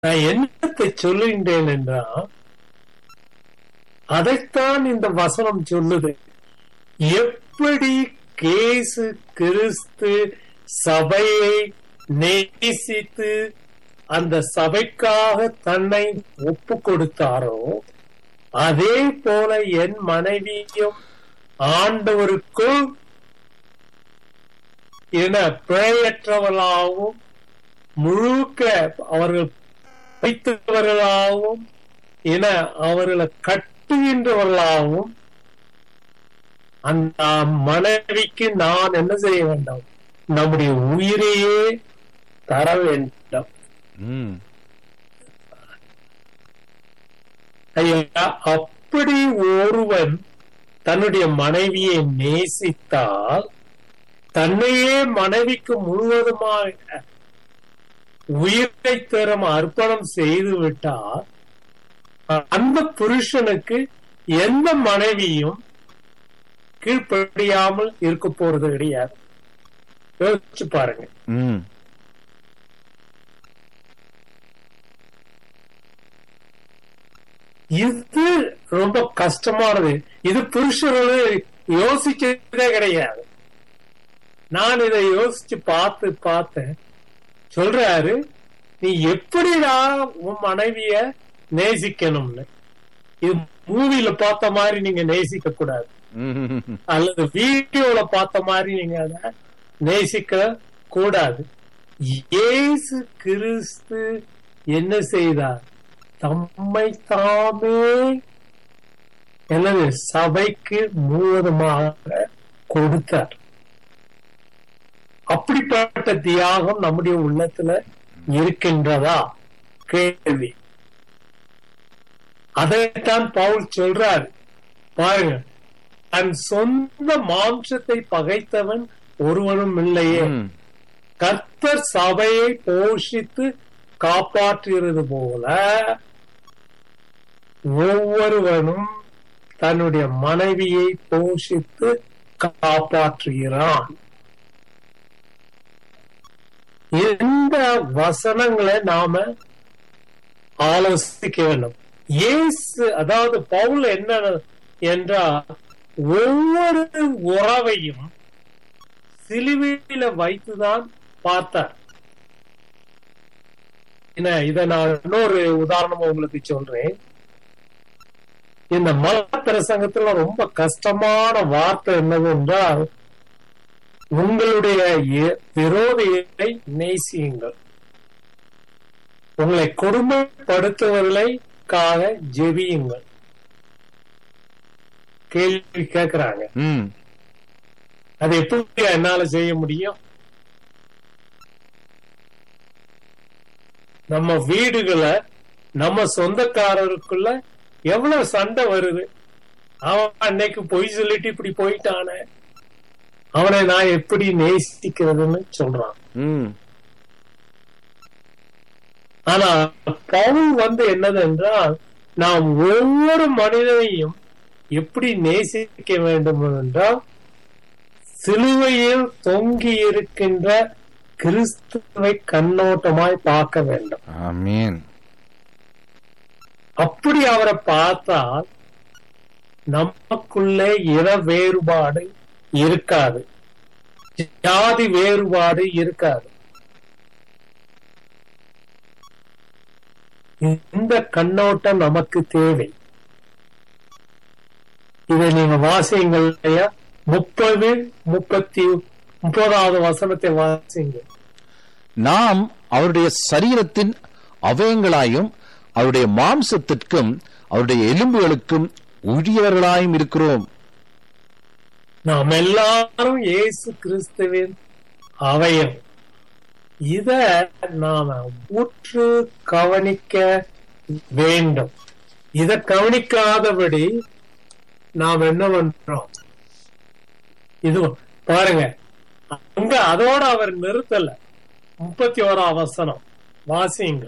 நான் என்னத்தை சொல்லுகின்றேன் என்றால் அதைத்தான் இந்த வசனம் சொல்லுது எப்படி கேசு கிறிஸ்து சபையை நேசித்து அந்த சபைக்காக தன்னை ஒப்பு கொடுத்தாரோ அதே போல என் மனைவியும் ஆண்டவருக்குள் என பிழையற்றவர்களாகவும் முழுக்க அவர்கள் வைத்தவர்களாகவும் என அவர்களை கட்டுகின்றவர்களாகவும் அந்த மனைவிக்கு நான் என்ன செய்ய வேண்டும் நம்முடைய உயிரையே தர வேண்டும் ம் ஐயா அப்படி ஒருவன் தன்னுடைய மனைவியை நேசித்தால் தன்னையே மனைவிக்கு முழுவதுமாக உயிரை தரம் அர்ப்பணம் செய்து விட்டால் அந்த புருஷனுக்கு எந்த மனைவியும் கீழ்ப்படியாமல் இருக்க போறது கிடையாது யோசிச்சு பாருங்க ம் இது ரொம்ப கஷ்டமானது இது புருஷர்கள் யோசிச்சதே கிடையாது நான் இதை யோசிச்சு பார்த்து பார்த்தேன் சொல்றாரு நீ எப்படிடா உன் மனைவிய நேசிக்கணும்னு இது மூவில பார்த்த மாதிரி நீங்க நேசிக்க கூடாது ம் அல்லது வீடியோல பார்த்த மாதிரி நீங்க அதை நேசிக்க கூடாது இயேசு கிறிஸ்து என்ன செய்தார் தம்மை தாமே என்னது சபைக்கு முழுவதுமாக கொடுத்தார் அப்படிப்பட்ட தியாகம் நம்முடைய உள்ளத்துல இருக்கின்றதா கேள்வி அதைத்தான் பவுல் சொல்றார் பாருங்க தன் சொந்த மாம்சத்தை பகைத்தவன் ஒருவனும் இல்லையே ம் கர்த்தர் சபையை போஷித்து காப்பாற்றுகிறது போல ஒவ்வொருவனும் தன்னுடைய மனைவியை போஷித்து காப்பாற்றுகிறான் இந்த வசனங்களை நாம ஆலோசிக்க வேண்டும் இயேசு அதாவது பவுல் என்ன என்றால் ஒவ்வொரு உறவையும் சிலுவையில வைத்துதான் பார்த்தார் என்ன இத நான் இன்னொரு உதாரணம் உங்களுக்கு சொல்றேன் இந்த மல பிரசங்கத்துல ரொம்ப கஷ்டமான வார்த்தை என்னவென்றால் உங்களுடைய எ- விரோதியை நேசியுங்கள் உங்களை கொடுமைப்படுத்துவர்களுக்காக ஜெபியுங்கள் கேள்வி கேட்கிறாங்க ம் அது எப்படி என்னால செய்ய முடியும் நம்ம வீடுகளை நம்ம சொந்தக்காரருக்குள்ள எவ்வளவு சண்டை வருது அவன் அன்னைக்கு பொய் சொல்லிட்டு இப்படி போயிட்டானே அவனை நான் எப்படி நேசிக்கிறதுன்னு சொல்றான் ம் ஆனா பவுல் வந்து என்னது என்றால் நாம் ஒவ்வொரு மனிதனையும் எப்படி நேசிக்க வேண்டும் என்றால் சிலுவையில் தொங்கி இருக்கின்ற கிறிஸ்துவை கண்ணோட்டமாய் பார்க்க வேண்டும் ஆமீன் அப்படி அவரை பார்த்தால் நமக்குள்ளே இன வேறுபாடு இருக்காது ஜாதி வேறுபாடு இருக்காது இந்த கண்ணோட்டம் நமக்கு தேவை இதை நீங்க வாசியுங்கள் ஐயா முப்பது முப்பத்தி முப்பதாவது வசனத்தை வாசிங்க நாம் அவருடைய சரீரத்தின் அவயங்களாயும் அவருடைய மாம்சத்திற்கும் அவருடைய எலும்புகளுக்கும் உரியவர்களாயும் இருக்கிறோம் நாம் எல்லாரும் இயேசு கிறிஸ்துவின் அவயம் இத நாம உற்று கவனிக்க வேண்டும் இத கவனிக்காதபடி நாம் என்ன பண்றோம் இது பாருங்க அங்க அதோட அவர் நிறுத்தல முப்பத்தி ஓராம் வசனம் வாசிங்க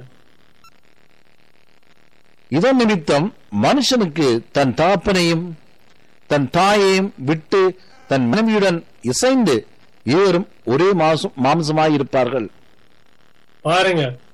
இதன் நிமித்தம் மனுஷனுக்கு தன் தாப்பனையும் தன் தாயையும் விட்டு தன் மனைவியுடன் இசைந்து இருவரும் ஒரே மாசம் மாம்சமாயிருப்பார்கள் பாருங்க